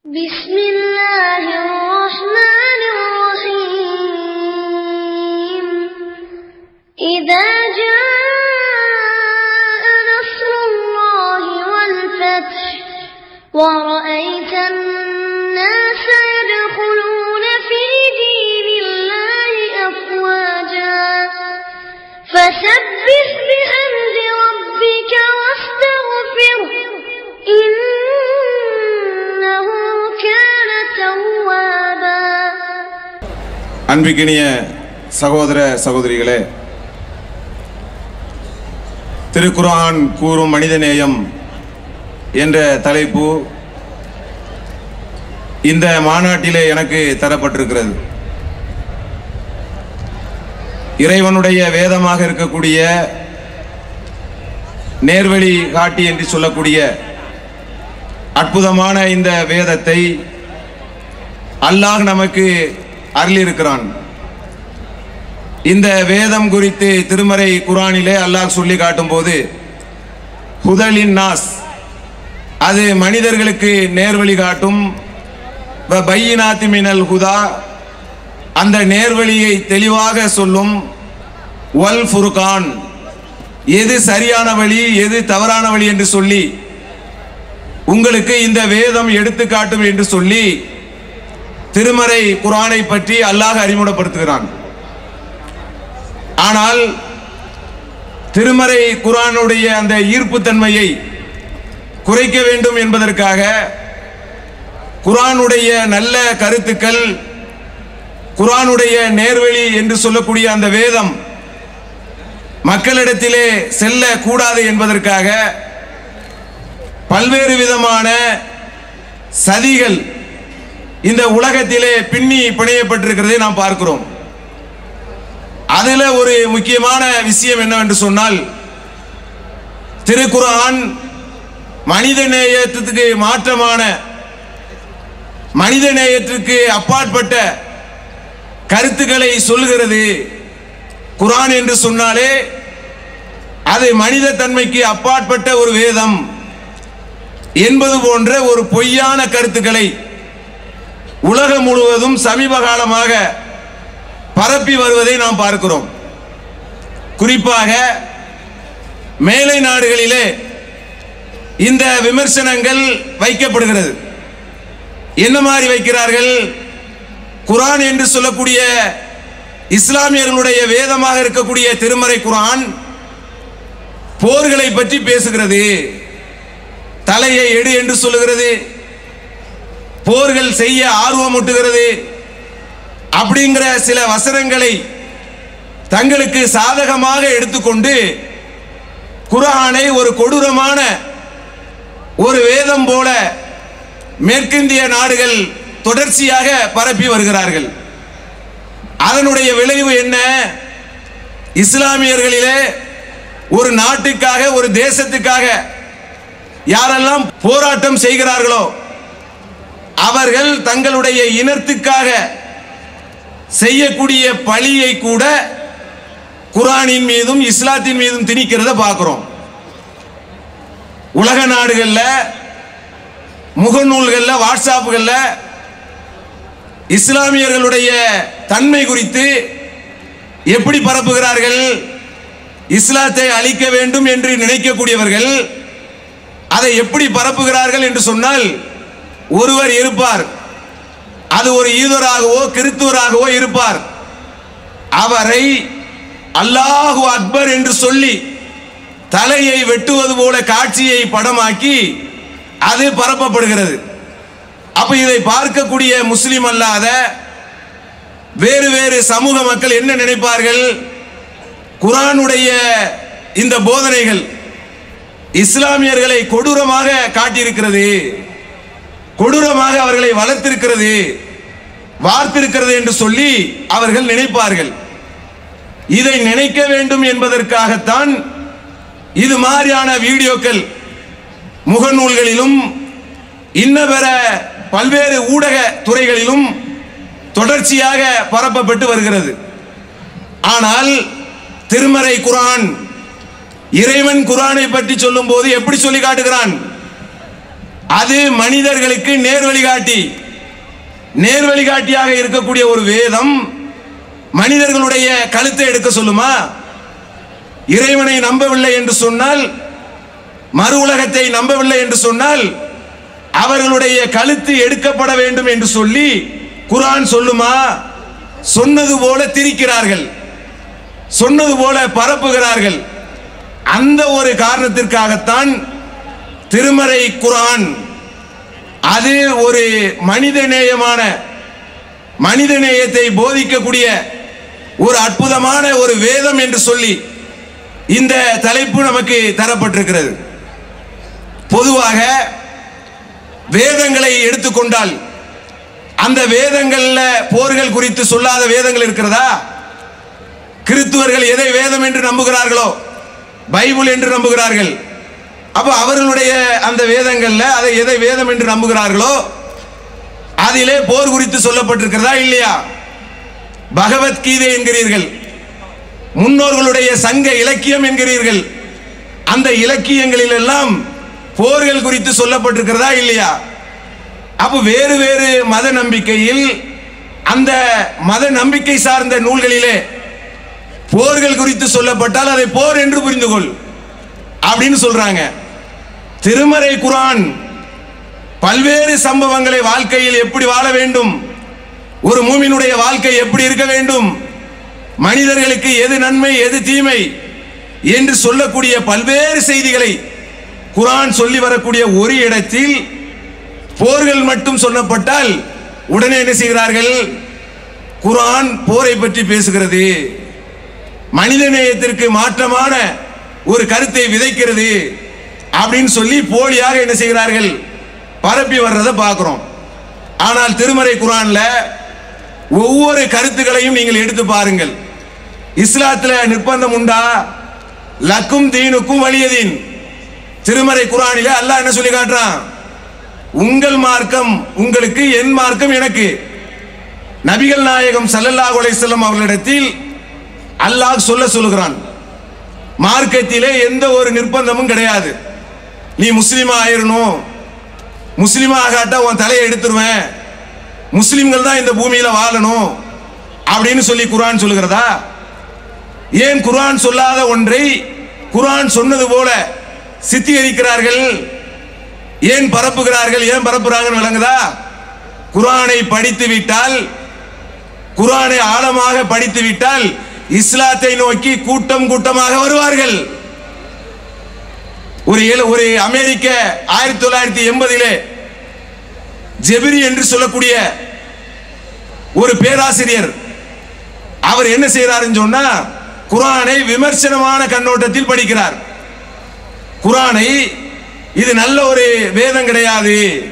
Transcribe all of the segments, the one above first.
بسم الله الرحمن الرحيم إذا جاء نصر الله والفتح ورأيت الناس يدخلون في دين الله أفواجا فسبح بحمد ربك واستغفره إنه كان توابا அன்பிக்கினிய சகோதர சகோதரிகளே திருக்குர்ஆன் கூறும் மனிதநேயம் என்ற தலைப்பு இந்த மாநாட்டிலே எனக்கு தரப்பட்டிருக்கிறது இறைவனுடைய வேதமாக இருக்கக்கூடிய நேர்வழி காட்டி என்று சொல்லக்கூடிய அற்புதமான இந்த வேதத்தை அல்லாஹ் நமக்கு அருளியிருக்கிறான் இந்த வேதம் குறித்து திருமறை குரானிலே அல்லாஹ் சொல்லி காட்டும்போது ஹுதலின் நாஸ் அது மனிதர்களுக்கு நேர்வழி காட்டும் வ பையினாத்தி மினல் ஹுதா அந்த நேர்வழியை தெளிவாக சொல்லும் வல் ஃபுர்கான் எது சரியான வழி எது தவறான வழி என்று சொல்லி உங்களுக்கு இந்த வேதம் எடுத்து காட்டும் என்று சொல்லி திருமறை குரானை பற்றி அல்லாஹ் அறிமுகப்படுத்துகிறான் ஆனால் திருமறை குரானுடைய அந்த ஈர்ப்புத்தன்மையை குறைக்க வேண்டும் என்பதற்காக குரானுடைய நல்ல கருத்துக்கள் குரானுடைய நேர்வழி என்று சொல்லக்கூடிய அந்த வேதம் மக்களிடத்திலே செல்ல கூடாது என்பதற்காக பல்வேறு விதமான சதிகள் இந்த உலகத்திலே பின்னி பிணையப்பட்டிருக்கிறதை நாம் பார்க்கிறோம் அதுல ஒரு முக்கியமான விஷயம் என்னவென்று சொன்னால் திருக்குர்ஆன் மனித நேயத்துக்கு மாற்றமான மனித நேயத்திற்கு அப்பாற்பட்ட கருத்துக்களை சொல்லுகிறது குர்ஆன் என்று சொன்னாலே அது மனித தன்மைக்கு அப்பாற்பட்ட ஒரு வேதம் என்பது போன்ற ஒரு பொய்யான கருத்துக்களை உலகம் முழுவதும் சமீப காலமாக பரப்பி வருவதை நாம் பார்க்கிறோம் குறிப்பாக மேலை நாடுகளிலே இந்த விமர்சனங்கள் வைக்கப்படுகிறது என்ன மாதிரி வைக்கிறார்கள் குரான் என்று சொல்லக்கூடிய இஸ்லாமியர்களுடைய வேதமாக இருக்கக்கூடிய திருமறை குரான் போர்களை பற்றி பேசுகிறது தலையை எடு என்று சொல்லுகிறது போர்கள் செய்ய ஆர்வமூட்டுகிறது அப்படிங்கிற சில வசனங்களை தங்களுக்கு சாதகமாக எடுத்துக்கொண்டு குரானை ஒரு கொடூரமான ஒரு வேதம் போல மேற்கிந்திய நாடுகள் தொடர்ச்சியாக பரப்பி வருகிறார்கள் அதனுடைய விளைவு என்ன இஸ்லாமியர்களிலே ஒரு நாட்டுக்காக ஒரு தேசத்துக்காக யாரெல்லாம் போராட்டம் செய்கிறார்களோ அவர்கள் தங்களுடைய இனத்துக்காக செய்யக்கூடிய பழியை கூட குரானின் மீதும் இஸ்லாத்தின் மீதும் திணிக்கிறத பார்க்கிறோம் உலக நாடுகள்ல முகநூல்கள்ல வாட்ஸ்அப்புகள்ல இஸ்லாமியர்களுடைய தன்மை குறித்து எப்படி பரப்புகிறார்கள் இஸ்லாத்தை அழிக்க வேண்டும் என்று நினைக்கக்கூடியவர்கள் அதை எப்படி பரப்புகிறார்கள் என்று சொன்னால் ஒருவர் இருப்பார் அது ஒரு ஈதராகவோ கிறித்துவராகவோ இருப்பார் அவரை அல்லாஹு அக்பர் என்று சொல்லி தலையை வெட்டுவது போல காட்சியை படமாக்கி அது பரப்பப்படுகிறது அப்ப இதை பார்க்கக்கூடிய முஸ்லிம் அல்லாத வேறு வேறு சமூக மக்கள் என்ன நினைப்பார்கள் குரானுடைய இந்த போதனைகள் இஸ்லாமியர்களை கொடூரமாக காட்டியிருக்கிறது கொடூரமாக அவர்களை வளர்த்திருக்கிறது வார்த்திருக்கிறது என்று சொல்லி அவர்கள் நினைப்பார்கள் இதை நினைக்க வேண்டும் என்பதற்காகத்தான் இது மாதிரியான வீடியோக்கள் முகநூல்களிலும் இன்ன பிற பல்வேறு ஊடக துறைகளிலும் தொடர்ச்சியாக பரப்பப்பட்டு வருகிறது ஆனால் திருமறை குரான் இறைவன் குரானை பற்றி சொல்லும் போது எப்படி சொல்லி காட்டுகிறான் அது மனிதர்களுக்கு நேர் வழிகாட்டி நேர் வழிகாட்டியாக இருக்கக்கூடிய ஒரு வேதம் மனிதர்களுடைய கழுத்தை எடுக்க சொல்லுமா இறைவனை நம்பவில்லை என்று சொன்னால் மறு உலகத்தை நம்பவில்லை என்று சொன்னால் அவர்களுடைய கழுத்து எடுக்கப்பட வேண்டும் என்று சொல்லி குர்ஆன் சொல்லுமா சொன்னது போல திரிக்கிறார்கள் சொன்னது போல பரப்புகிறார்கள் அந்த ஒரு காரணத்திற்காகத்தான் திருமறை குர்ஆன் அது ஒரு மனிதநேயமான மனிதநேயத்தை போதிக்கக்கூடிய ஒரு அற்புதமான ஒரு வேதம் என்று சொல்லி இந்த தலைப்பு நமக்கு தரப்பட்டிருக்கிறது பொதுவாக வேதங்களை எடுத்துக்கொண்டால் அந்த வேதங்கள்ல போர்கள் குறித்து சொல்லாத வேதங்கள் இருக்கிறதா கிறிஸ்துவர்கள் எதை வேதம் என்று நம்புகிறார்களோ பைபிள் என்று நம்புகிறார்கள் அப்ப அவர்களுடைய அந்த வேதங்கள்ல அதை எதை வேதம் என்று நம்புகிறார்களோ அதிலே போர் குறித்து சொல்லப்பட்டிருக்கிறதா இல்லையா பகவத்கீதை என்கிறீர்கள் முன்னோர்களுடைய சங்க இலக்கியம் என்கிறீர்கள் அந்த இலக்கியங்களில் எல்லாம் போர்கள் குறித்து சொல்லப்பட்டிருக்கிறதா இல்லையா அப்போ வேறு வேறு மத நம்பிக்கையில் அந்த மத நம்பிக்கை சார்ந்த நூல்களிலே போர்கள் குறித்து சொல்லப்பட்டால் அதை போர் என்று புரிந்து கொள் அப்படின்னு சொல்றாங்க திருமறை குரான் பல்வேறு சம்பவங்களை வாழ்க்கையில் எப்படி வாழ வேண்டும் ஒரு மூமினுடைய வாழ்க்கை எப்படி இருக்க வேண்டும் மனிதர்களுக்கு எது நன்மை எது தீமை என்று சொல்லக்கூடிய பல்வேறு செய்திகளை குரான் சொல்லி வரக்கூடிய ஒரு இடத்தில் போர்கள் மட்டும் சொல்லப்பட்டால் உடனே என்ன செய்கிறார்கள் குரான் போரை பற்றி பேசுகிறது மனிதநேயத்திற்கு மாற்றமான ஒரு கருத்தை விதைக்கிறது அப்படின்னு சொல்லி போலியாக என்ன செய்கிறார்கள் பரப்பி வர்றதை பார்க்கிறோம் ஆனால் திருமறை குரான்ல ஒவ்வொரு கருத்துக்களையும் நீங்கள் எடுத்து பாருங்கள் இஸ்லாத்துல நிர்பந்தம் உண்டா லக்கும் தீனுக்கும் வலியதீன் திருமறை குரானில அல்லாஹ் என்ன சொல்லி காட்டுறான் உங்கள் மார்க்கம் உங்களுக்கு என் மார்க்கம் எனக்கு நபிகள் நாயகம் ஸல்லல்லாஹு அலைஹி வஸல்லம் அவர்களிடத்தில் அல்லாஹ் சொல்ல சொல்லுகிறான் மார்க்கத்திலே எந்த ஒரு நிர்பந்தமும் கிடையாது நீ முஸ்லீமா ஆயிரணும் முஸ்லீமா ஆகாட்டா உன் தலையை எடுத்துருவேன் முஸ்லிம்கள் தான் இந்த பூமியில வாழணும் அப்படின்னு சொல்லி குர்ஆன் சொல்லுகிறதா ஏன் குர்ஆன் சொல்லாத ஒன்றை குர்ஆன் சொன்னது போல சித்தீகரிக்கிறார்கள் ஏன் பரப்புகிறார்கள் ஏன் பரப்புறாங்கன்னு விளங்குதா குர்ஆனை படித்து விட்டால் குர்ஆனை ஆழமாக படித்து விட்டால் இஸ்லாத்தை நோக்கி கூட்டம் கூட்டமாக வருவார்கள் ஒரு ஏழு- ஒரு அமெரிக்க ஆயிரத்தி தொள்ளாயிரத்தி எண்பதிலே ஜெபிரி என்று சொல்லக்கூடிய ஒரு பேராசிரியர் அவர் என்ன செய்யறாருன்னு சொன்னா குர்ஆனை விமர்சனமான கண்ணோட்டத்தில் படிக்கிறார் குர்ஆனை இது நல்ல ஒரு வேதம் கிடையாது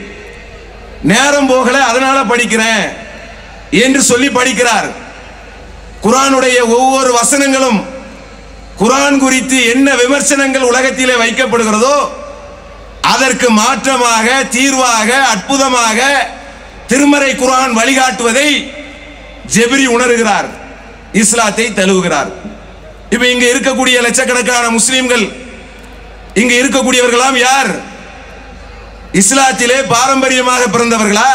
நேரம் போகல அதனால படிக்கிறேன் என்று சொல்லி படிக்கிறார் குர்ஆனுடைய ஒவ்வொரு வசனங்களும் குர்ஆன் குறித்து என்ன விமர்சனங்கள் உலகத்திலே வைக்கப்படுகிறதோ அதற்கு மாற்றமாக தீர்வாக அற்புதமாக திருமறை குர்ஆன் வழிகாட்டுவதை ஜெபிரி உணர்கிறார் இஸ்லாத்தை தழுவுகிறார் இப்ப இங்க இருக்கக்கூடிய லட்சக்கணக்கான முஸ்லிம்கள் இங்க இருக்கக்கூடியவர்களாம் யார் இஸ்லாத்திலே பாரம்பரியமாக பிறந்தவர்களா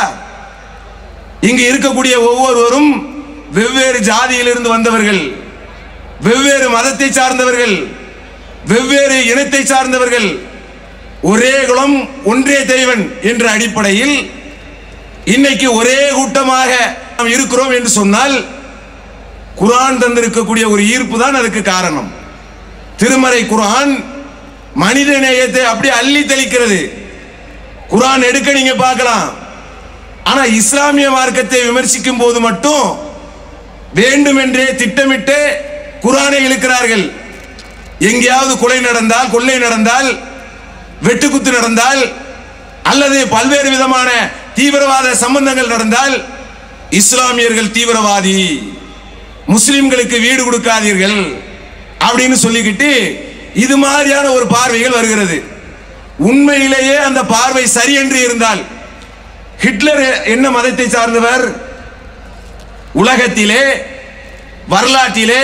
இங்கு இருக்கக்கூடிய ஒவ்வொருவரும் வெவ்வேறு ஜாதியிலிருந்து வந்தவர்கள் வெவ்வேறு மதத்தை சார்ந்தவர்கள் வெவ்வேறு இனத்தை சார்ந்தவர்கள் ஒரே குலம் ஒன்றே தெய்வன் என்ற அடிப்படையில் இன்னைக்கு ஒரே கூட்டமாக நாம் இருக்கிறோம் என்று சொன்னால் குர்ஆன் தந்திருக்கக்கூடிய ஒரு ஈர்ப்பு தான் அதுக்கு காரணம் திருமறை குர்ஆன் மனித நேயத்தை அப்படியே அள்ளி தெளிக்கிறது குர்ஆன் எடுக்க நீங்க பார்க்கலாம் ஆனா இஸ்லாமிய மார்க்கத்தை விமர்சிக்கும் போது மட்டும் வேண்டுமென்றே திட்டமிட்டு குர்ஆனை இழுக்கிறார்கள் எங்கேயாவது கொலை நடந்தால் கொள்ளை நடந்தால் வெட்டுக்குத்து நடந்தால் அல்லது பல்வேறு விதமான தீவிரவாத சம்பந்தங்கள் நடந்தால் இஸ்லாமியர்கள் தீவிரவாதி முஸ்லிம்களுக்கு வீடு கொடுக்காதீர்கள் அப்படின்னு சொல்லிக்கிட்டு இது மாதிரியான ஒரு பார்வைகள் வருகிறது உண்மையிலேயே அந்த பார்வை சரி என்று இருந்தால் ஹிட்லர் என்ன மதத்தை சார்ந்தவர் உலகத்திலே வரலாற்றிலே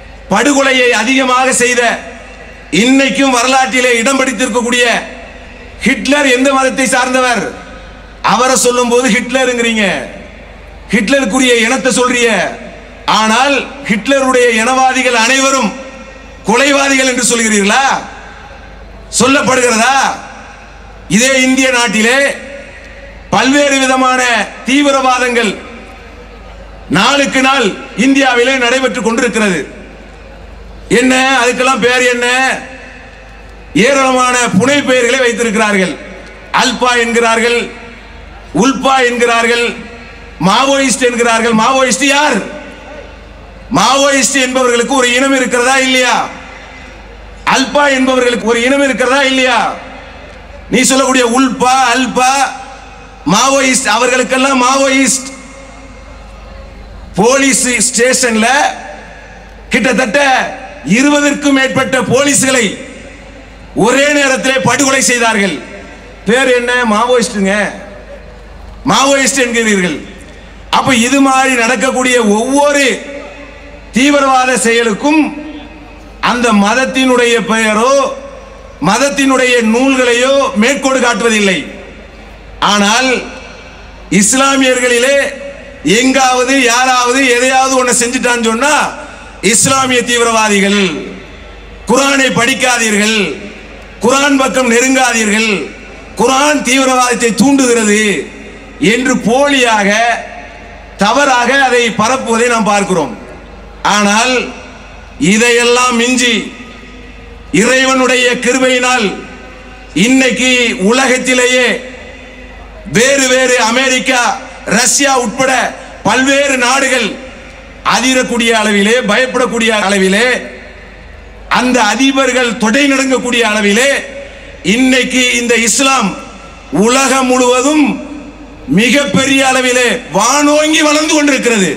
படுகொலையை அதிகமாக செய்த இன்னைக்கும் வரலாற்றிலே இடம் பிடித்திருக்கக்கூடிய ஹிட்லர் எந்த மதத்தை சார்ந்தவர் அவரை சொல்லும்போது ஹிட்லருங்கிறீங்க ஹிட்லருக்குரிய இனத்தை சொல்றிய ஆனால் ஹிட்லருடைய இனவாதிகள் அனைவரும் கொலைவாதிகள் என்று சொல்கிறீர்களா சொல்லப்படுகிறதா இதே இந்திய நாட்டிலே பல்வேறு விதமான தீவிரவாதங்கள் நாளுக்கு நாள் இந்தியாவிலே நடைபெற்றுக் கொண்டிருக்கிறது என்ன அதுக்கெல்லாம் பேர் என்ன ஏராளமான புனை பெயர்களை வைத்திருக்கிறார்கள் அல்பா என்கிறார்கள் உல்பா என்கிறார்கள் மாவோயிஸ்ட் என்கிறார்கள் மாவோயிஸ்ட் யார் மாவோயிஸ்ட் என்பவர்களுக்கு ஒரு இனம் இருக்கிறதா இல்லையா அல்பா என்பவர்களுக்கு ஒரு இனம் இருக்கிறதா இல்லையா நீ சொல்லக்கூடிய உல்பா அல்பா மாவோயிஸ்ட் அவர்களுக்கெல்லாம் மாவோயிஸ்ட் போலீஸ் ஸ்டேஷன்ல கிட்டத்தட்ட இருபதற்கும் மேற்பட்ட போலீஸ்களை ஒரே நேரத்தில் படுகொலை செய்தார்கள் பேர் என்ன மாவோயிஸ்டுங்க மாவோயிஸ்ட் என்கிறீர்கள் அப்ப இது மாதிரி நடக்கக்கூடிய ஒவ்வொரு தீவிரவாத செயலுக்கும் அந்த மதத்தினுடைய பெயரோ மதத்தினுடைய நூல்களையோ மேற்கோடு காட்டுவதில்லை ஆனால் இஸ்லாமியர்களிலே எங்காவது யாராவது எதையாவது ஒன்று செஞ்சுட்டான்னு சொன்னா இஸ்லாமிய தீவிரவாதிகள் குரானை படிக்காதீர்கள் குரான் பக்கம் நெருங்காதீர்கள் குரான் தீவிரவாதத்தை தூண்டுகிறது என்று போலியாக தவறாக அதை பரப்புவதை நாம் பார்க்கிறோம் ஆனால் இதையெல்லாம் மிஞ்சி இறைவனுடைய கிருபையினால் இன்னைக்கு உலகத்திலேயே வேறு வேறு அமெரிக்கா ரஷ்யா உட்பட பல்வேறு நாடுகள் அதிரக்கூடிய அளவிலே பயப்படக்கூடிய அளவிலே அந்த அதிபர்கள் தொடை நடுங்கக்கூடிய அளவிலே இன்னைக்கு இந்த இஸ்லாம் உலகம் முழுவதும் மிகப்பெரிய அளவிலே வானோங்கி வளர்ந்து கொண்டிருக்கிறது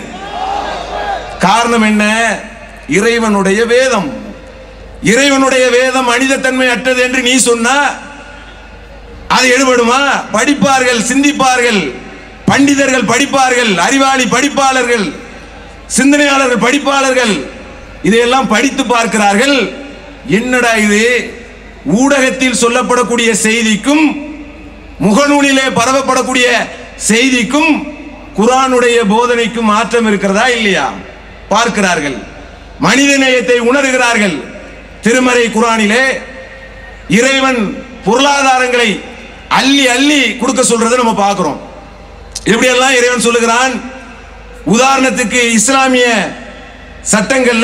காரணம் என்ன இறைவனுடைய வேதம் இறைவனுடைய வேதம் மனிதத்தன்மை அற்றது என்று நீ சொன்னா அது எடுபடுமா படிப்பார்கள் சிந்திப்பார்கள் பண்டிதர்கள் படிப்பார்கள் அறிவாளி படிப்பாளர்கள் சிந்தனையாளர்கள் படிப்பாளர்கள் இதையெல்லாம் படித்து பார்க்கிறார்கள் என்னடா இது ஊடகத்தில் சொல்லப்படக்கூடிய செய்திக்கும் முகநூலிலே பரவப்படக்கூடிய செய்திக்கும் குரானுடைய போதனைக்கும் மாற்றம் இருக்கிறதா இல்லையா பார்க்கிறார்கள் மனித நேயத்தை உணர்கிறார்கள் திருமறை குரானிலே இறைவன் பொருளாதாரங்களை அள்ளி அள்ளி கொடுக்க சொல்றதை நம்ம பார்க்கிறோம் எப்படியெல்லாம் இறைவன் சொல்லுகிறான் உதாரணத்துக்கு இஸ்லாமிய சட்டங்கள்ல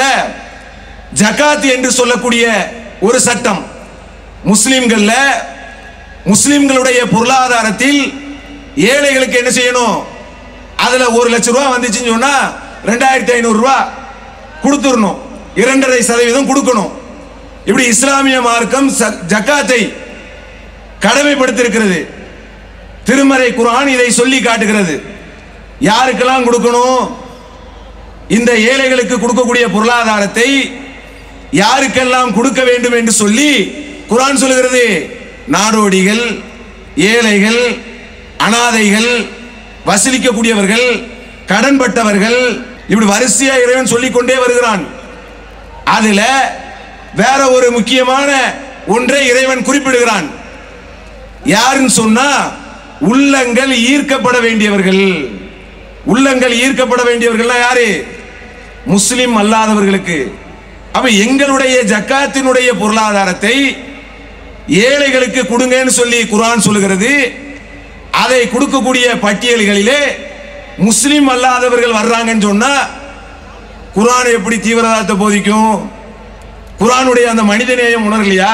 ஜகாத் என்று சொல்லக்கூடிய ஒரு சட்டம் முஸ்லிம்கள்ல முஸ்லிம்களுடைய பொருளாதாரத்தில் ஏழைகளுக்கு என்ன செய்யணும் அதுல ஒரு லட்சம் ரூபாய் வந்துச்சுன்னு சொன்னா ரெண்டாயிரத்தி ஐநூறு ரூபாய் கொடுத்துடணும் இரண்டரை சதவீதம் கொடுக்கணும் இப்படி இஸ்லாமிய மார்க்கம் ச- ஜக்காத்தை கடமைப்படுத்தியிருக்கிறது திருமறை குர்ஆன் இதை சொல்லி காட்டுகிறது யாருக்கெல்லாம் கொடுக்கணும் இந்த ஏழைகளுக்கு கொடுக்கக்கூடிய பொருளாதாரத்தை யாருக்கெல்லாம் கொடுக்க வேண்டும் என்று சொல்லி குர்ஆன் சொல்லுகிறது நாடோடிகள் ஏழைகள் அனாதைகள் வசூலிக்கக்கூடியவர்கள் கடன்பட்டவர்கள் இப்படி வரிசையா இறைவன் சொல்லிக் கொண்டே வருகிறான் அதுல வேற ஒரு முக்கியமான ஒன்றை இறைவன் குறிப்பிடுகிறான் யாருன்னு சொன்னா உள்ளங்கள் ஈர்க்கப்பட வேண்டியவர்கள் உள்ளங்கள் ஈர்க்கப்பட வேண்டியவர்கள்னா யாரு முஸ்லிம் அல்லாதவர்களுக்கு அப்ப எங்களுடைய ஜக்காத்தினுடைய பொருளாதாரத்தை ஏழைகளுக்கு கொடுங்கன்னு சொல்லி குர்ஆன் சொல்லுகிறது அதை கொடுக்கக்கூடிய பட்டியல்களிலே முஸ்லிம் அல்லாதவர்கள் வர்றாங்கன்னு சொன்னா குர்ஆன் எப்படி தீவிரவாதத்தை போதிக்கும் குர்ஆனுடைய அந்த மனிதநேயம் உணரலையா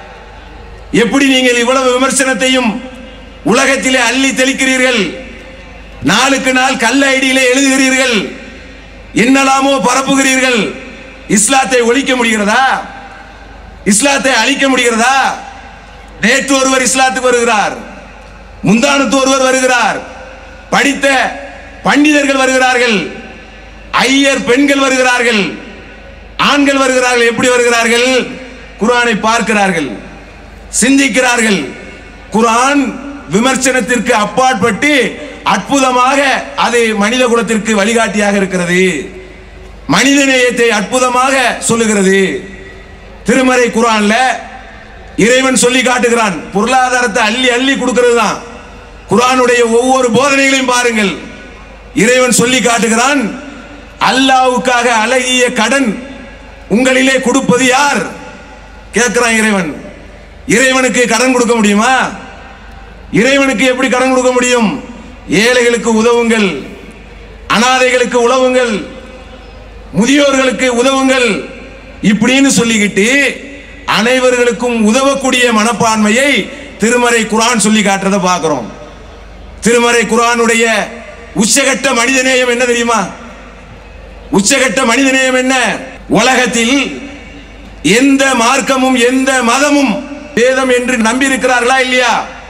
எப்படி நீங்கள் இவ்வளவு விமர்சனத்தையும் உலகத்திலே அள்ளி தெளிக்கிறீர்கள் நாளுக்கு நாள் கல் ஐடியிலே எழுதுகிறீர்கள் என்னலாமோ பரப்புகிறீர்கள் இஸ்லாத்தை ஒழிக்க முடிகிறதா இஸ்லாத்தை அழிக்க முடிகிறதா நேற்று ஒருவர் இஸ்லாத்துக்கு வருகிறார் முந்தானத்து ஒருவர் வருகிறார் படித்த பண்டிதர்கள் வருகிறார்கள் ஐயர் பெண்கள் வருகிறார்கள் ஆண்கள் வருகிறார்கள் எப்படி வருகிறார்கள் குர்ஆனை பார்க்கிறார்கள் சிந்திக்கிறார்கள் குர்ஆன் விமர்சனத்திற்கு அப்பாற்பட்டு அற்புதமாக அது மனித குலத்திற்கு வழிகாட்டியாக இருக்கிறது மனித நேயத்தை அற்புதமாக சொல்லுகிறது திருமறை குர்ஆன்ல இறைவன் சொல்லி காட்டுகிறான் பொருளாதாரத்தை அள்ளி அள்ளி கொடுக்கிறது தான் குரானுடைய ஒவ்வொரு போதனைகளையும் பாருங்கள் இறைவன் சொல்லி காட்டுகிறான் அல்லாவுக்காக அழகிய கடன் உங்களிலே கொடுப்பது யார் கேட்கிறான் இறைவன் இறைவனுக்கு கடன் கொடுக்க முடியுமா இறைவனுக்கு எப்படி கடன் கொடுக்க முடியும் ஏழைகளுக்கு உதவுங்கள் அனாதைகளுக்கு உதவுங்கள் முதியோர்களுக்கு உதவுங்கள் இப்படின்னு சொல்லிக்கிட்டு அனைவர்களுக்கும் உதவக்கூடிய மனப்பான்மையை திருமறை குரான் சொல்லி காட்டுறதை பார்க்கிறோம் திருமறை குரானுடைய உச்சகட்ட மனிதநேயம் என்ன தெரியுமா உச்சகட்ட மனிதநேயம் என்ன உலகத்தில் எந்த மார்க்கமும் எந்த மதமும் வேதம் என்று நம்பி இருக்கிறார்களா இல்லையா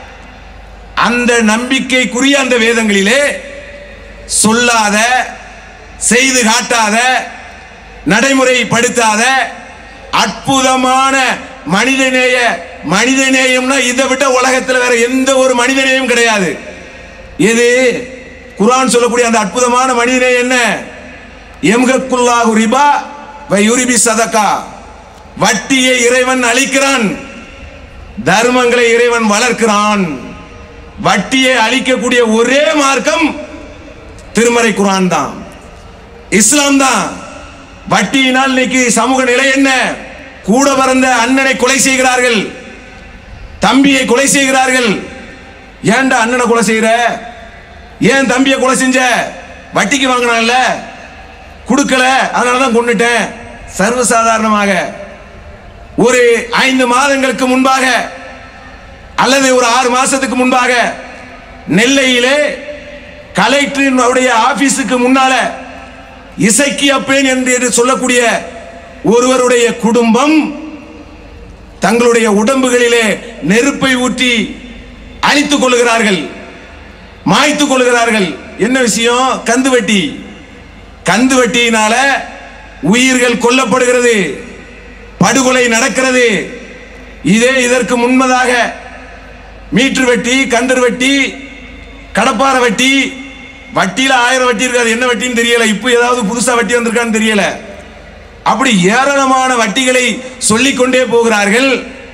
அந்த நம்பிக்கைக்குரிய அந்த வேதங்களிலே சொல்லாத செய்து காட்டாத நடைமுறைப்படுத்தாத அற்புதமான மனிதநேய மனிதநேயம்னா இதை விட்ட உலகத்தில் வேற எந்த ஒரு மனிதநேயம் கிடையாது இது குர்ஆன் சொல்லக்கூடிய அந்த அற்புதமான மனிதநேயம் என்ன எம்கக்குல்லாஹு ரிபா வ யுரிபி சதகா வட்டியை இறைவன் அளிக்கிறான் தர்மங்களை இறைவன் வளர்க்கிறான் வட்டியை அளிக்கக்கூடிய ஒரே மார்க்கம் திருமறை குரான் தான் இஸ்லாம் தான் வட்டியினால் இன்னைக்கு சமூக நிலை என்ன கூட பிறந்த அண்ணனை கொலை செய்கிறார்கள் தம்பியை கொலை செய்கிறார்கள் ஏன்டா அண்ணனை கொலை செய்யற ஏன் தம்பியை கொலை செஞ்ச வட்டிக்கு வாங்கினான்ல கொடுக்கல அதனால தான் கொண்டுட்டேன் சர்வசாதாரணமாக ஒரு ஐந்து மாதங்களுக்கு முன்பாக அல்லது ஒரு ஆறு மாசத்துக்கு முன்பாக நெல்லையிலே கலெக்டரினுடைய ஆபீஸுக்கு முன்னால இசைக்கு அப்பேன் என்று சொல்லக்கூடிய ஒருவருடைய குடும்பம் தங்களுடைய உடம்புகளிலே நெருப்பை ஊற்றி அழித்துக் கொள்கிறார்கள் மாய்த்துக் கொள்கிறார்கள் என்ன விஷயம் கந்து வட்டி கந்து வட்டியினால உயிர்கள் கொல்லப்படுகிறது படுகொலை நடக்கிறது இதே இதற்கு முன்பதாக மீட்டர் வெட்டி கந்தர் வெட்டி கடப்பார வட்டி வட்டியில ஆயிரம் வட்டி இருக்காது என்ன வட்டின்னு தெரியல இப்போ ஏதாவது புதுசா வட்டி வந்திருக்கான்னு தெரியல அப்படி ஏராளமான வட்டிகளை சொல்லிக்கொண்டே போகிறார்கள்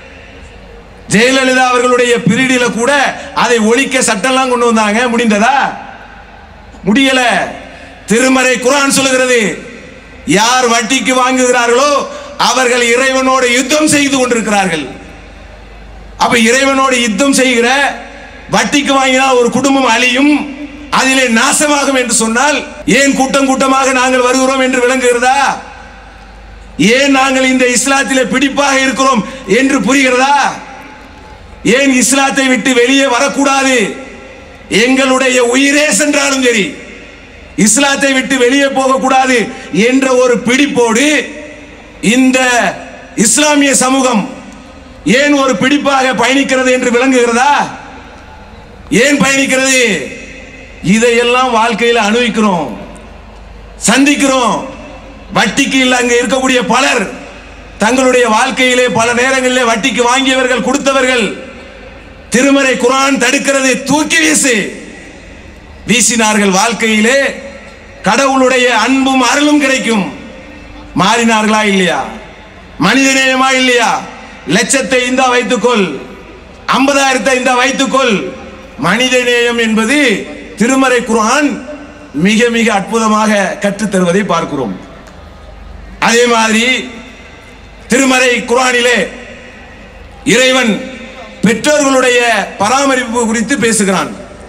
ஜெயலலிதா அவர்களுடைய பிரிடில கூட அதை ஒழிக்க சட்டம்லாம் கொண்டு வந்தாங்க முடிந்ததா முடியல திருமறை குரான் சொல்லுகிறது யார் வட்டிக்கு வாங்குகிறார்களோ அவர்கள் இறைவனோடு யுத்தம் செய்து கொண்டிருக்கிறார்கள் அப்ப இறைவனோடு யுத்தம் செய்கிற வட்டிக்கு வாங்கினால் ஒரு குடும்பம் அழியும் அதிலே நாசமாகும் என்று சொன்னால் ஏன் கூட்டம் கூட்டமாக நாங்கள் வருகிறோம் என்று விளங்குகிறதா ஏன் நாங்கள் இந்த இஸ்லாத்திலே பிடிப்பாக இருக்கிறோம் என்று புரிகிறதா ஏன் இஸ்லாத்தை விட்டு வெளியே வரக்கூடாது எங்களுடைய உயிரே சென்றாலும் சரி இஸ்லாத்தை விட்டு வெளியே போகக்கூடாது என்ற ஒரு பிடிப்போடு இந்த இஸ்லாமிய சமூகம் ஏன் ஒரு பிடிப்பாக பயணிக்கிறது என்று விளங்குகிறதா ஏன் பயணிக்கிறது இதையெல்லாம் வாழ்க்கையில் அனுபவிக்கிறோம் சந்திக்கிறோம் வட்டிக்கு இல்ல அங்க இருக்கக்கூடிய பலர் தங்களுடைய வாழ்க்கையிலே பல நேரங்களிலே வட்டிக்கு வாங்கியவர்கள் கொடுத்தவர்கள் திருமறை குரான் தடுக்கிறது தூக்கி வீசு வீசினார்கள் வாழ்க்கையிலே கடவுளுடைய அன்பும் அருளும் கிடைக்கும் மாறினார்களா இல்லையா மனிதநேயமா இல்லையா லட்சத்தை இந்த வைத்துக்கொள் ஐம்பதாயிரத்தை இந்த வைத்துக்கொள் மனிதநேயம் என்பது திருமறை குர்ஆன் மிக மிக அற்புதமாக கற்றுத் தருவதை பார்க்கிறோம் அதே மாதிரி திருமறை குர்ஆனிலே இறைவன் பெற்றோர்களுடைய பராமரிப்பு குறித்து பேசுகிறான்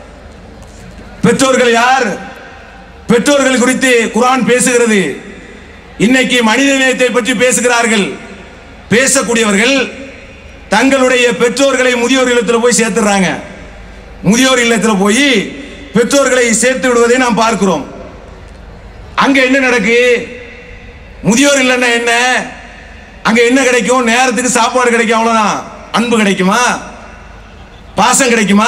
பெற்றோர்கள் யார் பெற்றோர்கள் குறித்து குர்ஆன் பேசுகிறது இன்னைக்கு மனித நேயத்தை பற்றி பேசுகிறார்கள் பேசக்கூடியவர்கள் தங்களுடைய பெற்றோர்களை முதியோர் இல்லத்தில் போய் சேர்த்துறாங்க முதியோர் இல்லத்தில் போய் பெற்றோர்களை சேர்த்து விடுவதை நாம் பார்க்கிறோம் அங்க என்ன நடக்கு முதியோர் இல்லைன்னா என்ன அங்க என்ன கிடைக்கும் நேரத்துக்கு சாப்பாடு கிடைக்கும் அவ்வளவுதான் அன்பு கிடைக்குமா பாசம் கிடைக்குமா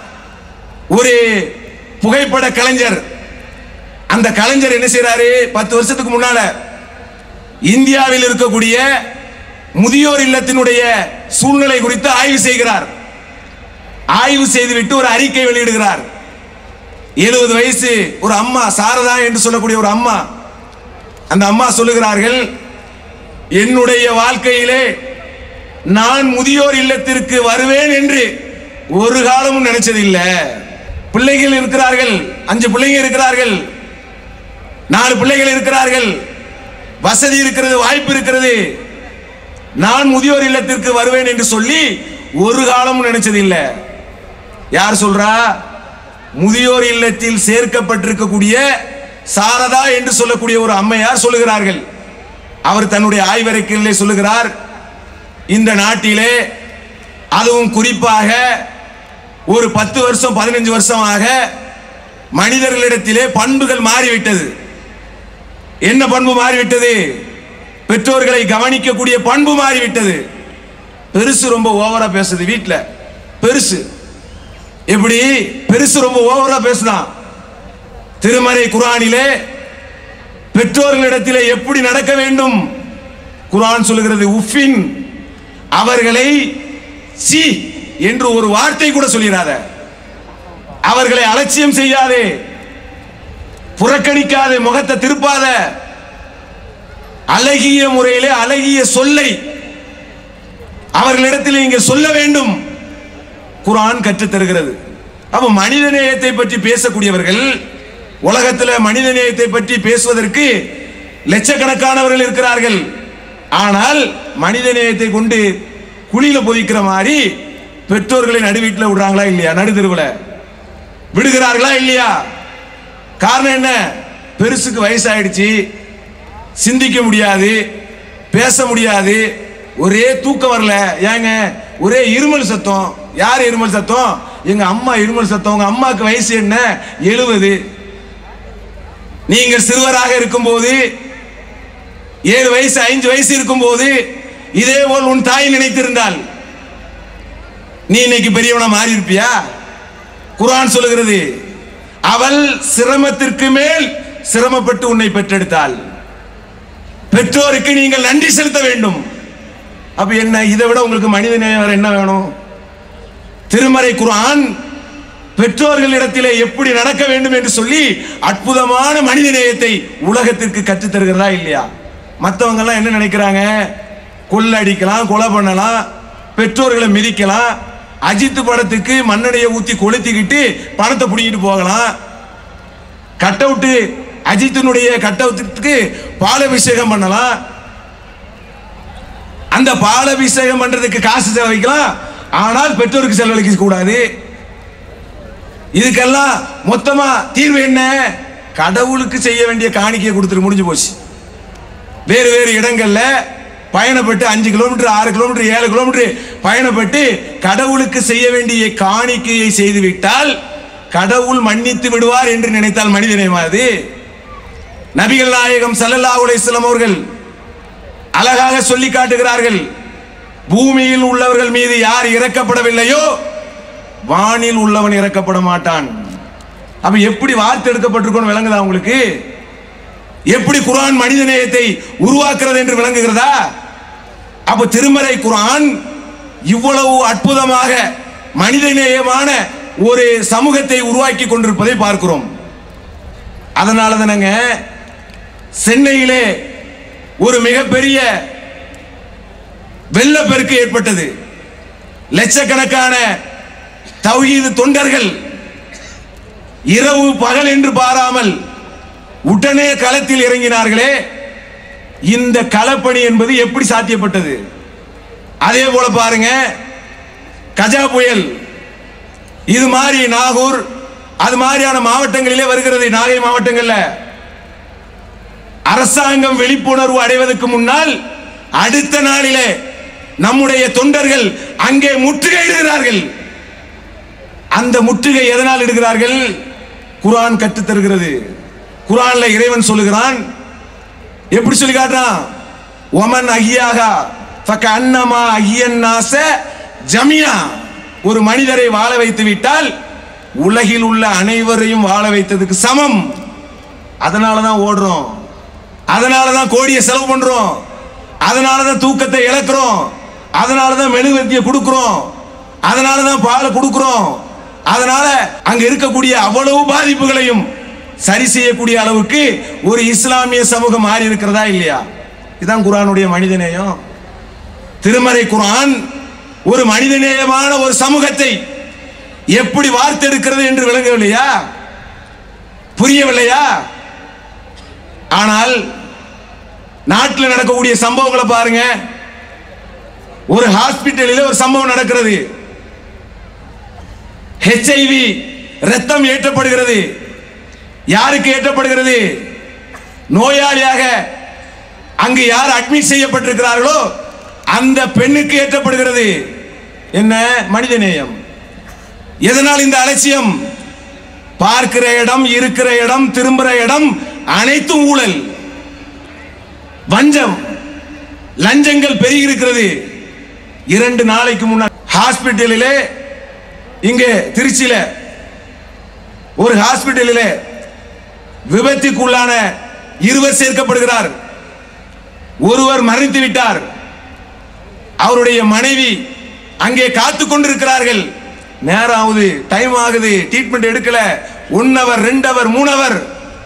ஒரு புகைப்பட கலைஞர் அந்த கலைஞர் என்ன செய்றாரு பத்து வருஷத்துக்கு முன்னால இந்தியாவில் இருக்கக்கூடிய முதியோர் இல்லத்தினுடைய சூழ்நிலை குறித்து ஆய்வு செய்கிறார் ஆய்வு செய்துவிட்டு ஒரு அறிக்கை வெளியிடுகிறார் எழுபது வயசு ஒரு அம்மா சாரதா என்று சொல்லக்கூடிய ஒரு அம்மா அந்த அம்மா சொல்லுகிறார்கள் என்னுடைய வாழ்க்கையிலே நான் முதியோர் இல்லத்திற்கு வருவேன் என்று ஒரு காலமும் நினைச்சதில்ல பிள்ளைகள் இருக்கிறார்கள் அஞ்சு பிள்ளைங்க இருக்கிறார்கள் நாலு பிள்ளைகள் இருக்கிறார்கள் வசதி இருக்கிறது வாய்ப்பு இருக்கிறது நான் முதியோர் இல்லத்திற்கு வருவேன் என்று சொல்லி ஒரு காலமும் நினைச்சதில்லை யார் சொல்றா முதியோர் இல்லத்தில் சேர்க்கப்பட்டிருக்கக்கூடிய சாரதா என்று சொல்லக்கூடிய ஒரு அம்மையார் சொல்லுகிறார்கள் அவர் தன்னுடைய ஆய்வறிக்கையிலே சொல்லுகிறார் இந்த நாட்டிலே அதுவும் குறிப்பாக ஒரு பத்து வருஷம் பதினஞ்சு வருஷமாக மனிதர்களிடத்திலே பண்புகள் மாறிவிட்டது என்ன பண்பு மாறிவிட்டது பெற்றோர்களை கவனிக்கக்கூடிய பண்பு மாறிவிட்டது பெருசு ரொம்ப ஓவரா பேசுது வீட்டில் பெருசு எப்படி பெருசு ரொம்ப ஓவரா பேசுதான் திருமறை குரானிலே பெற்றோர்களிடத்திலே எப்படி நடக்க வேண்டும் குரான் சொல்லுகிறது உஃபின் அவர்களை சி என்று ஒரு வார்த்தை கூட சொல்லிடாத அவர்களை அலட்சியம் செய்யாதே புறக்கணிக்காதே முகத்தை திருப்பாத அழகிய முறையிலே அழகிய சொல்லை அவர்களிடத்தில் நீங்க சொல்ல வேண்டும் குரான் கற்றுத் தருகிறது அப்ப மனித நேயத்தை பற்றி பேசக்கூடியவர்கள் உலகத்தில் மனித நேயத்தை பற்றி பேசுவதற்கு லட்சக்கணக்கானவர்கள் இருக்கிறார்கள் ஆனால் மனித நேயத்தை கொண்டு குழியில பொதிக்கிற மாதிரி பெற்றோர்களை நடுவீட்டில் விடுறாங்களா இல்லையா நடுத்தெருவில் விடுகிறார்களா இல்லையா காரணம் என்ன பெருசுக்கு வயசாயிடுச்சு சிந்திக்க முடியாது பேச முடியாது ஒரே தூக்கம் வரல ஏங்க ஒரே இருமல் சத்தம் யார் இருமல் சத்தம் எங்க அம்மா இருமல் சத்தம் உங்க அம்மாவுக்கு வயசு என்ன எழுபது நீங்கள் சிறுவராக இருக்கும்போது ஏழு வயசு ஐந்து வயசு இருக்கும்போது இதே போல் உன் தாய் நினைத்திருந்தால் நீ இன்னைக்கு பெரியவனா மாறி இருப்பியா குர்ஆன் சொல்லுகிறது அவள் சிரமத்திற்கு மேல் சிரமப்பட்டு உன்னை பெற்றெடுத்தாள் பெற்றோருக்கு நீங்கள் நன்றி செலுத்த வேண்டும் அப்ப என்ன இதை விட உங்களுக்கு மனித நேயம் வேற என்ன வேணும் திருமறை குர்ஆன் பெற்றோர்களிடத்திலே எப்படி நடக்க வேண்டும் என்று சொல்லி அற்புதமான மனித நேயத்தை உலகத்திற்கு கற்றுத் தருகிறதா இல்லையா மற்றவங்க எல்லாம் என்ன நினைக்கிறாங்க கொள்ளடிக்கலாம் கொலை பண்ணலாம் பெற்றோர்களை மிதிக்கலாம் அஜித் படத்துக்கு மண்ணெண்ணையை ஊத்தி கொளுத்திக்கிட்டு பணத்தை பிடிக்கிட்டு போகலாம் கட் அவுட்டு அஜித்தினுடைய கட் அவுட்டுக்கு பாலாபிஷேகம் பண்ணலாம் அந்த பாலாபிஷேகம் பண்றதுக்கு காசு செலவழிக்கலாம் ஆனால் பெற்றோருக்கு செலவழிக்க கூடாது இதுக்கெல்லாம் மொத்தமா தீர்வு என்ன கடவுளுக்கு செய்ய வேண்டிய காணிக்கையை கொடுத்துட்டு முடிஞ்சு போச்சு வேறு வேறு இடங்கள்ல பயணப்பட்டு அஞ்சு கிலோமீட்டர் ஆறு கிலோமீட்டர் ஏழு கிலோமீட்டர் பயணப்பட்டு கடவுளுக்கு செய்ய வேண்டிய காணிக்கையை செய்து விட்டால் கடவுள் மன்னித்து விடுவார் என்று நினைத்தால் மனித நேயமா அது நபிகள் நாயகம் ஸல்லல்லாஹு அலைஹி வஸல்லம் அவர்கள் அழகாக சொல்லி காட்டுகிறார்கள் பூமியில் உள்ளவர்கள் மீது யார் இறக்கப்படவில்லையோ வானில் உள்ளவன் இறக்கப்பட மாட்டான் அப்ப எப்படி வார்த்தை எடுக்கப்பட்டிருக்கோன்னு விளங்குதா உங்களுக்கு எப்படி குர்ஆன் மனித நேயத்தை உருவாக்குறது என்று விளங்குகிறதா அப்ப திருமறை குர்ஆன் இவ்வளவு அற்புதமாக மனித நேயமான ஒரு சமூகத்தை உருவாக்கி கொண்டிருப்பதை பார்க்கிறோம் அதனால தானங்க சென்னையிலே ஒரு மிகப்பெரிய வெள்ளப்பெருக்கு ஏற்பட்டது லட்சக்கணக்கான தௌஹீது தொண்டர்கள் இரவு பகல் என்று பாராமல் உடனே களத்தில் இறங்கினார்களே இந்த களப்பணி என்பது எப்படி சாத்தியப்பட்டது அதே போல பாருங்க கஜா புயல் இது மாதிரி நாகூர் அது மாதிரியான மாவட்டங்களிலே வருகிறது நாகை மாவட்டங்கள்ல அரசாங்கம் விழிப்புணர்வு அடைவதற்கு முன்னால் அடுத்த நாளிலே நம்முடைய தொண்டர்கள் அங்கே முற்றுகையிடுகிறார்கள் அந்த முற்றுகை எதனால் இடுகிறார்கள் குர்ஆன் கற்றுத் தருகிறது குர்ஆன்ல இறைவன் சொல்லுகிறான் எப்படி சொல்லி காட்டுறான் ஒமன் அஹியாகா ஃபக அன்னமா அஹியன் நாச ஜமியா ஒரு மனிதரை வாழ வைத்து விட்டால் உலகில் உள்ள அனைவரையும் வாழ வைத்ததுக்கு சமம் அதனால தான் ஓடுறோம் அதனால தான் கோடியை செலவு பண்றோம் அதனால தான் தூக்கத்தை இழக்கிறோம் அதனால தான் மெழுகுவர்த்தியை கொடுக்கிறோம் அதனால தான் பாலை கொடுக்கிறோம் அதனால அங்க இருக்கக்கூடிய அவ்வளவு பாதிப்புகளையும் சரி செய்யக்கூடிய அளவுக்கு ஒரு இஸ்லாமிய சமூகம் மாறி இருக்கிறதா இல்லையா இதுதான் குர்ஆனுடைய மனிதநேயம் திருமறை குர்ஆன் ஒரு மனிதநேயமான ஒரு சமூகத்தை எப்படி வார்த்தெடுக்கிறது என்று விளங்கவில்லையா புரியவில்லையா ஆனால் நாட்டில் நடக்கக்கூடிய சம்பவங்களை பாருங்க ஒரு ஹாஸ்பிட்டலில் ஒரு சம்பவம் நடக்கிறது ஹெச்ஐவி ரத்தம் ஏற்றப்படுகிறது யாருக்கு ஏற்றப்படுகிறது நோயாளியாக அங்கு யார் அட்மிட் செய்யப்பட்டிருக்கிறார்களோ அந்த பெண்ணுக்கு ஏற்றப்படுகிறது என்ன மனிதநேயம் எதனால் இந்த அலட்சியம் பார்க்கிற இடம் இருக்கிற இடம் திரும்புற இடம் அனைத்தும் ஊழல் வஞ்சம் லஞ்சங்கள் பெருகி இருக்கிறது இரண்டு நாளைக்கு முன்னாடி ஹாஸ்பிட்டலிலே இங்கே திருச்சியில ஒரு ஹாஸ்பிட்டலிலே விபத்துக்குள்ளான இருவர் சேர்க்கப்படுகிறார் ஒருவர் மறைந்து விட்டார் அவருடைய மனைவி அங்கே காத்து கொண்டிருக்கிறார்கள் நேரம் ஆகுது டைம் ஆகுது ட்ரீட்மெண்ட் எடுக்கல ஒன் அவர் ரெண்டு அவர் மூணு அவர்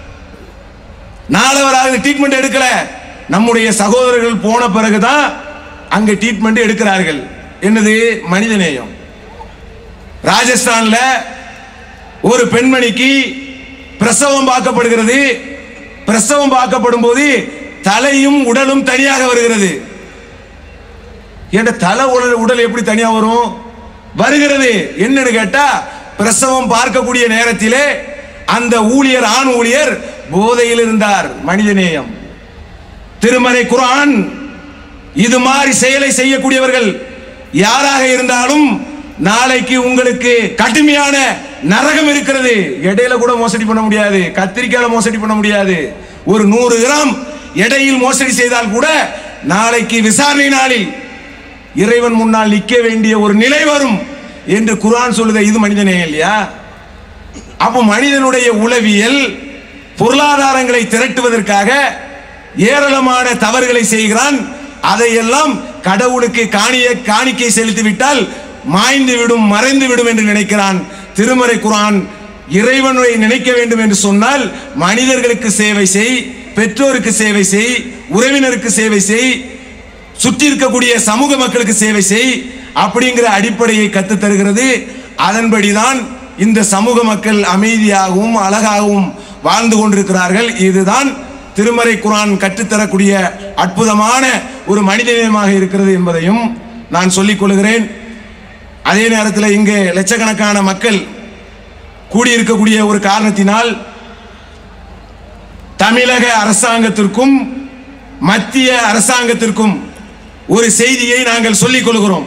நாலு அவர் ஆகுது ட்ரீட்மெண்ட் எடுக்கல நம்முடைய சகோதரர்கள் போன பிறகுதான் அங்க ட்ரீட்மெண்ட் எடுக்கிறார்கள் என்னது மனிதநேயம் ராஜஸ்தான்ல ஒரு பெண்மணிக்கு பிரசவம் பார்க்கப்படுகிறது பிரசவம் பார்க்கப்படும் போது தலையும் உடலும் தனியாக வருகிறது ஏன்டா தலை உடல் உடல் எப்படி தனியா வரும் வருகிறது என்னன்னு கேட்டா பிரசவம் பார்க்கக்கூடிய நேரத்திலே அந்த ஊழியர் ஆண் ஊழியர் போதையில் இருந்தார் மனிதநேயம் திருமறை குர்ஆன் இது மாதிரி செயலை செய்யக்கூடியவர்கள் யாராக இருந்தாலும் நாளைக்கு உங்களுக்கு கடுமையான நரகம் இருக்கிறது இடையில கூட மோசடி பண்ண முடியாது கத்திரிக்காயில மோசடி பண்ண முடியாது ஒரு நூறு கிராம் எடையில் மோசடி செய்தால் கூட நாளைக்கு விசாரணை நாளில் இறைவன் முன்னால் நிற்க வேண்டிய ஒரு நிலை வரும் என்று குர்ஆன் சொல்லுது இது மனிதநேயம் இல்லையா அப்போ மனிதனுடைய உளவியல் பொருளாதாரங்களை திரட்டுவதற்காக ஏராளமான தவறுகளை செய்கிறான் அதையெல்லாம் கடவுளுக்கு காணிய காணிக்கை செலுத்தி விட்டால் மாய்ந்து விடும் மறைந்து விடும் என்று நினைக்கிறான் திருமறை குர்ஆன் இறைவனை நினைக்க வேண்டும் என்று சொன்னால் மனிதர்களுக்கு சேவை செய் பெற்றோருக்கு சேவை செய் உறவினருக்கு சேவை செய் சுற்றி இருக்கக்கூடிய சமூக மக்களுக்கு சேவை செய் அப்படிங்கிற அடிப்படையை கற்றுத் தருகிறது அதன்படிதான் இந்த சமூக மக்கள் அமைதியாகவும் அழகாகவும் வாழ்ந்து கொண்டிருக்கிறார்கள் இதுதான் திருமறை குர்ஆன் கற்றுத்தரக்கூடிய அற்புதமான ஒரு மனிதநேயமாக இருக்கிறது என்பதையும் நான் சொல்லிக் கொள்கிறேன் அதே நேரத்தில் இங்கே லட்சக்கணக்கான மக்கள் கூடியிருக்கக்கூடிய ஒரு காரணத்தினால் தமிழக அரசாங்கத்திற்கும் மத்திய அரசாங்கத்திற்கும் ஒரு செய்தியை நாங்கள் சொல்லிக் கொள்கிறோம்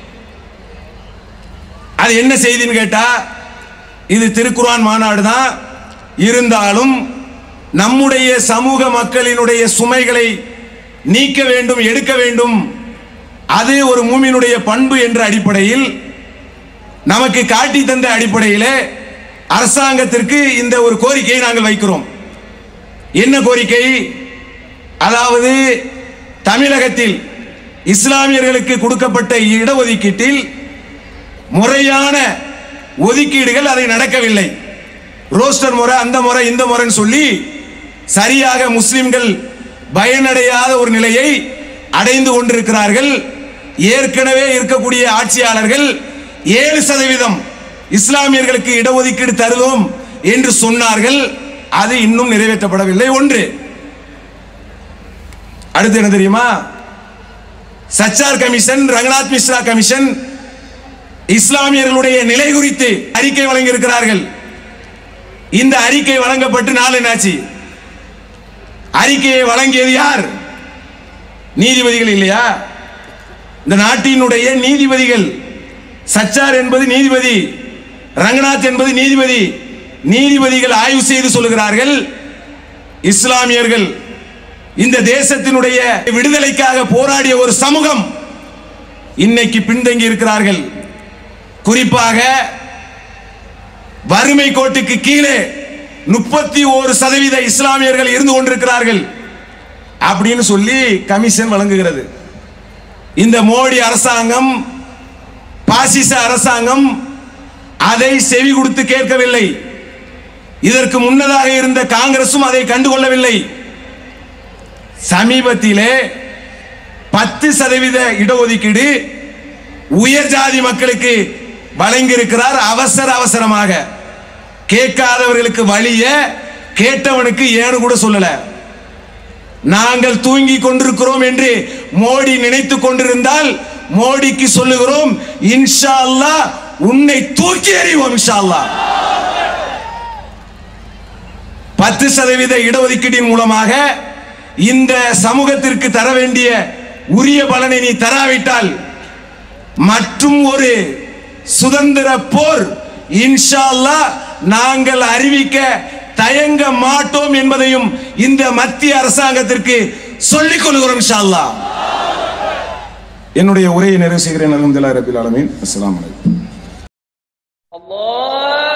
அது என்ன செய்தின்னு கேட்டா இது திருக்குர்ஆன் மாநாடு தான் இருந்தாலும் நம்முடைய சமூக மக்களினுடைய சுமைகளை நீக்க வேண்டும் எடுக்க வேண்டும் அது ஒரு மூமியினுடைய பண்பு என்ற அடிப்படையில் நமக்கு காட்டி தந்த அடிப்படையிலே அரசாங்கத்திற்கு இந்த ஒரு கோரிக்கையை நாங்கள் வைக்கிறோம் என்ன கோரிக்கை அதாவது தமிழகத்தில் இஸ்லாமியர்களுக்கு கொடுக்கப்பட்ட இடஒதுக்கீட்டில் முறையான ஒதுக்கீடுகள் அதை நடக்கவில்லை ரோஸ்டர் முறை அந்த முறை இந்த முறைன்னு சொல்லி சரியாக முஸ்லிம்கள் பயனடையாத ஒரு நிலையை அடைந்து கொண்டிருக்கிறார்கள் ஏற்கனவே இருக்கக்கூடிய ஆட்சியாளர்கள் ஏழு சதவீதம் இஸ்லாமியர்களுக்கு இடஒதுக்கீடு தருவோம் என்று சொன்னார்கள் அது இன்னும் நிறைவேற்றப்படவில்லை ஒன்று அடுத்து என்ன தெரியுமா சச்சார் கமிஷன் ரங்கநாத் மிஸ்ரா கமிஷன் இஸ்லாமியர்களுடைய நிலை குறித்து அறிக்கை வழங்கி இருக்கிறார்கள் இந்த அறிக்கை வழங்கப்பட்டு நாள் என்னாச்சு அறிக்கையை வழங்கியது யார் நீதிபதிகள் இல்லையா இந்த நாட்டினுடைய நீதிபதிகள் சச்சார் என்பது நீதிபதி ரங்கநாத் என்பது நீதிபதி நீதிபதிகள் ஆய்வு செய்து சொல்லுகிறார்கள் இஸ்லாமியர்கள் இந்த தேசத்தினுடைய விடுதலைக்காக போராடிய ஒரு சமூகம் இன்னைக்கு பின்தங்கி இருக்கிறார்கள் குறிப்பாக வறுமை கோட்டுக்கு கீழே முப்பத்தி ஒரு சதவீத இஸ்லாமியர்கள் இருந்து கொண்டிருக்கிறார்கள் அப்படின்னு சொல்லி கமிஷன் வழங்குகிறது இந்த மோடி அரசாங்கம் பாசிச அரசாங்கம் அதை செவி கொடுத்து கேட்கவில்லை இதற்கு முன்னதாக இருந்த காங்கிரசும் அதை கண்டுகொள்ளவில்லை சமீபத்திலே பத்து சதவீத இடஒதுக்கீடு உயர் ஜாதி மக்களுக்கு வழங்கியிருக்கிறார் அவசர அவசரமாக கேட்காதவர்களுக்கு வழிய கேட்டவனுக்கு ஏன்னு கூட சொல்லல நாங்கள் தூங்கி கொண்டிருக்கிறோம் என்று மோடி நினைத்துக் கொண்டிருந்தால் மோடிக்கு சொல்லுகிறோம் இன்ஷா அல்லாஹ் உன்னை தூக்கி எறிவோம் இன்ஷா அல்லாஹ் பத்து சதவீத இடஒதுக்கீட்டின் மூலமாக இந்த சமூகத்திற்கு தர வேண்டிய உரிய பலனை நீ தராவிட்டால் மற்றும் ஒரு சுதந்திர போர் இன்ஷா அல்லாஹ் நாங்கள் அறிவிக்க தயங்க மாட்டோம் என்பதையும் இந்த மத்திய அரசாங்கத்திற்கு சொல்லிக் கொள்கிறோம் இன்ஷா அல்லாஹ் என்னுடைய உரையை நிறைவு செய்கிறேன் அலமதுல்லா ரபில் ஆலமீன் அஸ்ஸலாமு அலைக்கும் الله